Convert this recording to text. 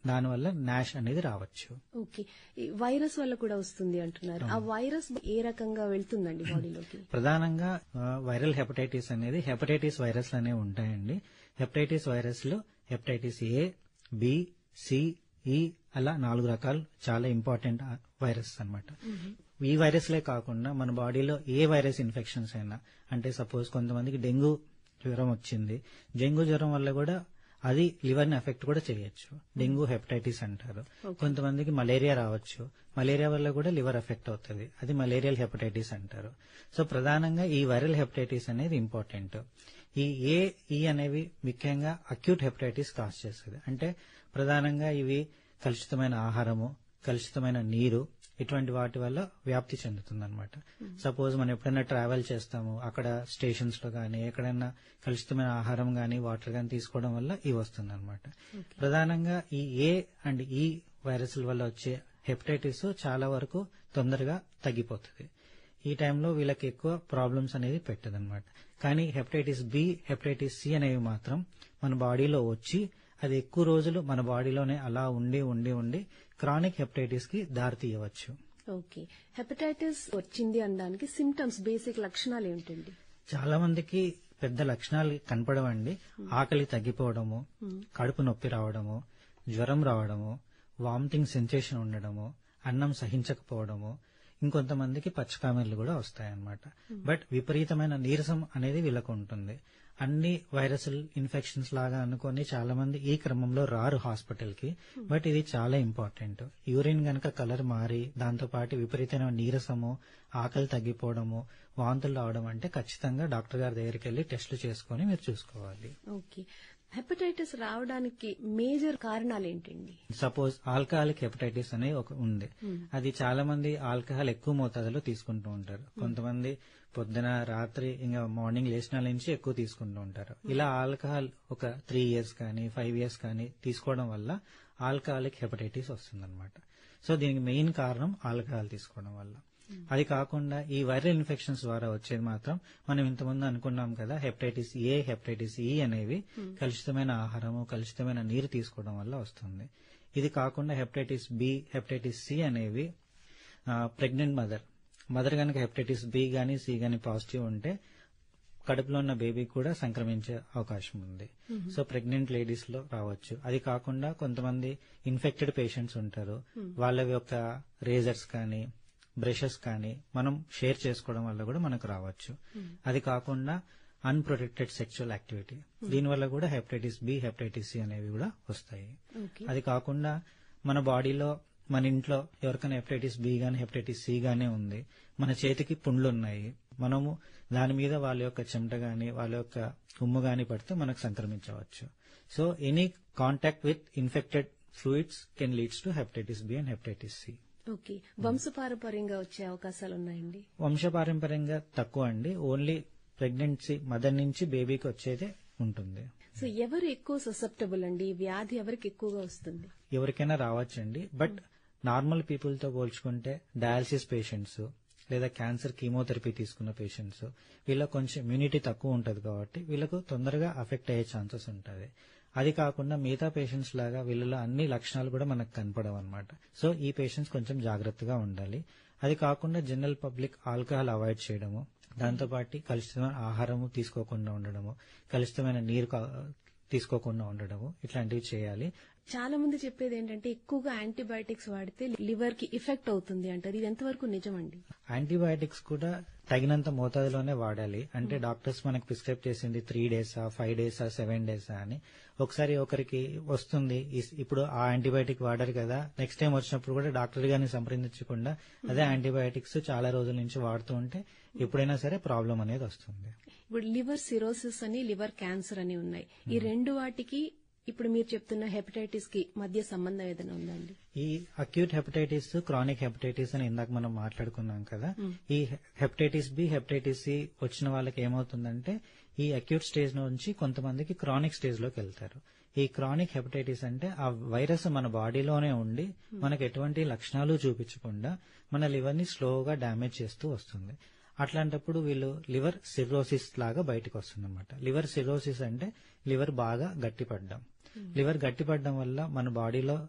దానివల్ల నాష్ అనేది రావచ్చు ఓకే ఈ వైరస్ వల్ల కూడా వస్తుంది అంటున్నారు ఆ వైరస్ ఏ రకంగా వెళ్తుందండి బాడీలోకి ప్రధానంగా ఆ, వైరల్ హెపటైటిస్ అనేది హెపటైటిస్ వైరస్లు అనేవి ఉంటాయండి హెపటైటిస్ వైరస్ లో hepatitis A B C E అలా నాలుగు రకాలు చాలా ఇంపార్టెంట్ వైరస్ అన్నమాట ఈ వైరస్లే కాకుండా మన బాడీలో ఏ వైరస్ ఇన్ఫెక్షన్స్ అయినా అంటే సపోజ్ కొంతమందికి డెంగ్యూ జ్వరం వచ్చింది డెంగ్యూ జ్వరం వల్ల కూడా అది లివర్ ని ఎఫెక్ట్ కూడా చేయొచ్చు డెంగ్యూ హెపటైటిస్ అంటారు కొంతమందికి మలేరియా రావచ్చు మలేరియా వల్ల కూడా లివర్ ఎఫెక్ట్ అవుతుంది అది మలేరియల్ హెపటైటిస్ అంటారు సో ప్రధానంగా ఈ వైరల్ హెపటైటిస్ అనేది ఇంపార్టెంట్ ఈ ఏ ఈ అనేవి ముఖ్యంగా అక్యూట్ హెపటైటిస్ కాజ్ చేస్తుంది అంటే ప్రధానంగా ఇవి కలుషితమైన ఆహారము కలుషితమైన నీరు ఇటువంటి వాటి వల్ల వ్యాప్తి చెందుతుంది అనమాట సపోజ్ మనం ఎప్పుడైనా ట్రావెల్ చేస్తాము అక్కడ స్టేషన్స్ లో గానీ ఎక్కడైనా కలుషితమైన ఆహారం గానీ వాటర్ గానీ తీసుకోవడం వల్ల ఇవి వస్తుంది అనమాట ప్రధానంగా ఈ ఏ అండ్ ఈ వైరస్ల వల్ల వచ్చే హెపటైటిస్ చాలా వరకు తొందరగా తగ్గిపోతుంది ఈ టైంలో వీళ్ళకి ఎక్కువ ప్రాబ్లమ్స్ అనేది పెట్టదన్నమాట కానీ హెపటైటిస్ బి హెపటైటిస్ సి అనేవి మాత్రం మన బాడీలో వచ్చి అది ఎక్కువ రోజులు మన బాడీలోనే అలా ఉండి ఉండి ఉండి క్రానిక్ హెపటైటిస్ కి దారి తీయవచ్చు ఓకే హెపటైటిస్ వచ్చింది అనడానికి సిమ్టమ్స్ బేసిక్ లక్షణాలు ఏమిటండి చాలా మందికి పెద్ద లక్షణాలు కనపడవండి ఆకలి తగ్గిపోవడము కడుపు నొప్పి రావడము జ్వరం రావడము వామిటింగ్ సెన్సేషన్ ఉండడము అన్నం సహించకపోవడము ఇంకొంతమందికి పచ్చకామెర్లు కూడా వస్తాయన్నమాట బట్ విపరీతమైన నీరసం అనేది వీళ్ళకు ఉంటుంది అన్ని వైరస్ ఇన్ఫెక్షన్స్ లాగా అనుకొని చాలా మంది ఈ క్రమంలో రారు హాస్పిటల్ కి బట్ ఇది చాలా ఇంపార్టెంట్ యూరిన్ గనక కలర్ మారి దాంతో పాటు విపరీతమైన నీరసము ఆకలి తగ్గిపోవడము వాంతులు రావడం అంటే ఖచ్చితంగా డాక్టర్ గారి దగ్గరికి వెళ్లి టెస్టులు చేసుకొని మీరు చూసుకోవాలి ఓకే హెపటైటిస్ రావడానికి మేజర్ కారణాలు ఏంటండి సపోజ్ ఆల్కహాలిక్ హెపటైటిస్ అనే ఒక ఉంది అది చాలా మంది ఆల్కహాల్ ఎక్కువ మోతాదులో తీసుకుంటూ ఉంటారు కొంతమంది పొద్దున రాత్రి ఇంకా మార్నింగ్ లేచిన నుంచి ఎక్కువ తీసుకుంటూ ఉంటారు ఇలా ఆల్కహాల్ ఒక త్రీ ఇయర్స్ కానీ ఫైవ్ ఇయర్స్ కానీ తీసుకోవడం వల్ల ఆల్కహాలిక్ హెపటైటిస్ వస్తుందన్నమాట సో దీనికి మెయిన్ కారణం ఆల్కహాల్ తీసుకోవడం వల్ల అది కాకుండా ఈ వైరల్ ఇన్ఫెక్షన్స్ ద్వారా వచ్చేది మాత్రం మనం ఇంతకుముందు అనుకున్నాం కదా హెపటైటిస్ ఏ హెపటైటిస్ ఈ అనేవి కలుషితమైన ఆహారము కలుషితమైన నీరు తీసుకోవడం వల్ల వస్తుంది ఇది కాకుండా హెపటైటిస్ బి హెపటైటిస్ సి అనేవి ప్రెగ్నెంట్ మదర్ మదర్ కనుక హెపటైటిస్ బి గాని సి గాని పాజిటివ్ ఉంటే కడుపులో ఉన్న బేబీ కూడా సంక్రమించే అవకాశం ఉంది సో ప్రెగ్నెంట్ లేడీస్ లో రావచ్చు అది కాకుండా కొంతమంది ఇన్ఫెక్టెడ్ పేషెంట్స్ ఉంటారు వాళ్ళ యొక్క రేజర్స్ కానీ బ్రషెస్ కానీ మనం షేర్ చేసుకోవడం వల్ల కూడా మనకు రావచ్చు అది కాకుండా అన్ప్రొటెక్టెడ్ సెక్షువల్ యాక్టివిటీ దీనివల్ల కూడా హెపటైటిస్ బి హెపటైటిస్ సి అనేవి కూడా వస్తాయి ఓకే అది కాకుండా మన బాడీలో మన ఇంట్లో ఎవరికైనా హెపటైటిస్ బి గానీ హెపటైటిస్ సి గానీ ఉంది మన చేతికి పుండ్లు ఉన్నాయి మనము దాని మీద వాళ్ళ యొక్క చెమట గాని వాళ్ళ యొక్క ఉమ్ము గాని పడితే మనకు సంక్రమించవచ్చు so any contact with infected fluids can leads to hepatitis B and hepatitis C okay వంశపారపర్యంగా వచ్చే అవకాశాలు ఉన్నాయండి వంశపారంపర్యంగా తక్కువ అండి ఓన్లీ ప్రెగ్నెన్సీ మదర్ నుంచి బేబీకి వచ్చేదే ఉంటుంది సో ఎవరు ఎక్కువ ససెప్టబుల్ అండి ఈ వ్యాధి ఎవరికి ఎక్కువగా వస్తుంది ఎవరికైనా రావచ్చండి బట్ నార్మల్ పీపుల్ తో పోల్చుకుంటే డయాలసిస్ పేషెంట్స్ లేదా క్యాన్సర్ కీమోథెరపీ తీసుకున్న పేషెంట్స్ వీళ్ళకి కొంచెం ఇమ్యూనిటీ తక్కువ ఉంటది కాబట్టి వీళ్ళకు తొందరగా అఫెక్ట్ అయ్యే ఛాన్సెస్ ఉంటుంది అది కాకుండా మిగతా పేషెంట్స్ లాగా వీళ్ళలో అన్ని లక్షణాలు కూడా మనకు కనపడవు అనమాట సో ఈ పేషెంట్స్ కొంచెం జాగ్రత్తగా ఉండాలి అది కాకుండా జనరల్ పబ్లిక్ ఆల్కహాల్ అవాయిడ్ చేయడము దాంతోపాటు కలుషితమైన ఆహారము తీసుకోకుండా ఉండడము కలుషితమైన నీరు కా- తీసుకోకుండా ఉండడము ఇట్లాంటివి చేయాలి చాలా మంది చెప్పేది ఏంటంటే ఎక్కువగా యాంటీబయాటిక్స్ వాడితే లివర్ కి ఎఫెక్ట్ అవుతుంది అంటారు ఇది ఎంతవరకు నిజమండి యాంటీబయాటిక్స్ కూడా తగినంత మోతాదులోనే వాడాలి అంటే డాక్టర్స్ మనకు ప్రిస్క్రైబ్ చేసింది త్రీ డేసా ఫైవ్ డేసా సెవెన్ డేసా అని ఒకసారి ఒకరికి వస్తుంది ఇస్- ఇప్పుడు ఆ యాంటీబయాటిక్ వాడారు కదా నెక్స్ట్ టైం వచ్చినప్పుడు కూడా డాక్టర్ గారిని సంప్రదించకుండా అదే యాంటీబయాటిక్స్ చాలా రోజుల నుంచి వాడుతూ ఉంటే ఎప్పుడైనా సరే ప్రాబ్లం అనేది వస్తుంది ఇప్పుడు లివర్ సిరోసిస్ అని లివర్ క్యాన్సర్ అని ఉన్నాయి ఈ రెండు వాటికి ఇప్పుడు మీరు చెప్తున్న హెపటైటిస్ కి మధ్య సంబంధం ఏదైనా ఉందండి ఈ అక్యూట్ హెపటైటిస్ క్రానిక్ హెపటైటిస్ అని ఇందాక మనం మాట్లాడుకున్నాం కదా ఈ హెపటైటిస్ బి హెపటైటిస్ సి వచ్చిన వాళ్ళకి ఏమవుతుందంటే ఈ అక్యూట్ స్టేజ్ నుంచి కొంతమందికి క్రానిక్ స్టేజ్ లోకి వెళ్తారు ఈ క్రానిక్ హెపటైటిస్ అంటే ఆ వైరస్ మన బాడీలోనే ఉండి మనకు ఎటువంటి లక్షణాలు చూపించకుండా మన లివర్ ని స్లోగా డ్యామేజ్ చేస్తూ వస్తుంది అట్లాంటప్పుడు వీళ్ళు లివర్ సిరోసిస్ లాగా బయటకు వస్తుంది అనమాట లివర్ సిరోసిస్ అంటే లివర్ బాగా గట్టిపడ్డం లివర్ గట్టిపడడం వల్ల మన బాడీలో